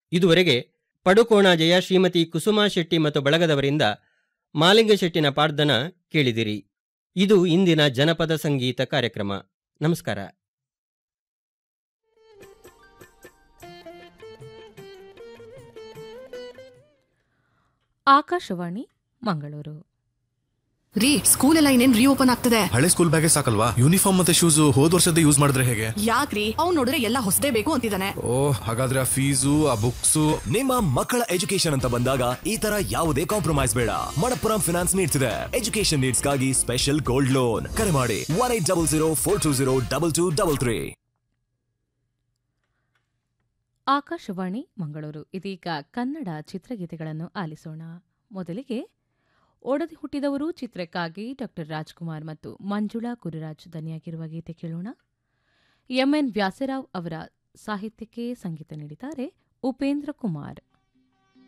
ಇದುವರೆಗೆ ಪಡುಕೋಣಾಜೆಯ ಶ್ರೀಮತಿ ಕುಸುಮಾ ಶೆಟ್ಟಿ ಮತ್ತು ಬಳಗದವರಿಂದ ಮಾಲಿಂಗ ಶೆಟ್ಟಿನ ಪಾಡ್ದನ ಕೇಳಿದಿರಿ ಇದು ಇಂದಿನ ಜನಪದ ಸಂಗೀತ ಕಾರ್ಯಕ್ರಮ ನಮಸ್ಕಾರ ಆಕಾಶವಾಣಿ ಮಂಗಳೂರು ರೀ ಸ್ಕೂಲ್ ಎಲ್ಲ ಇನ್ನೇನ್ ರೀಓಪನ್ ಆಗ್ತದೆ ಹಳೆ ಸ್ಕೂಲ್ ಬ್ಯಾಗೇ ಸಾಕಲ್ವಾ ಯೂನಿಫಾರ್ಮ್ ಮತ್ತೆ ಶೂಸ್ ಹೋದ್ ವರ್ಷದ ಯೂಸ್ ಮಾಡಿದ್ರೆ ಹೇಗೆ ಯಾಕ್ರಿ ಅವ್ನ್ ನೋಡಿದ್ರೆ ಎಲ್ಲ ಹೊಸದೇ ಬೇಕು ಅಂತಿದ್ದಾನೆ ಓ ಹಾಗಾದ್ರೆ ಆ ಫೀಸು ಆ ಬುಕ್ಸು ನಿಮ್ಮ ಮಕ್ಕಳ ಎಜುಕೇಶನ್ ಅಂತ ಬಂದಾಗ ಈ ತರ ಯಾವುದೇ ಕಾಂಪ್ರಮೈಸ್ ಬೇಡ ಮಣಪ್ಪುರಂ ಫಿನಾನ್ಸ್ ನೀಡ್ತಿದೆ ಎಜುಕೇಶನ್ ನೀಡ್ಸ್ಗಾಗಿ ಸ್ಪೆಷಲ್ ಗೋಲ್ಡ್ ಲೋನ್ ಕರೆ ಮಾಡಿ one eight double zero four two zero double two double three Akashvani Mangaluru ಇದೀಗ ಕನ್ನಡ ಚಿತ್ರಗೀತೆಗಳನ್ನು ಆಲಿಸೋಣ ಮೊದಲಿಗೆ ಒಡದಿ ಹುಟ್ಟಿದವರು ಚಿತ್ರಕ್ಕಾಗಿ ಡಾ ರಾಜ್ಕುಮಾರ್ ಮತ್ತು ಮಂಜುಳಾ ಕುರಿರಾಜ್ ದನಿಯಾಗಿರುವ ಗೀತೆ ಕೇಳೋಣ ಎಂಎನ್ ವ್ಯಾಸರಾವ್ ಅವರ ಸಾಹಿತ್ಯಕ್ಕೆ ಸಂಗೀತ ನೀಡಿದ್ದಾರೆ ಉಪೇಂದ್ರ ಕುಮಾರ್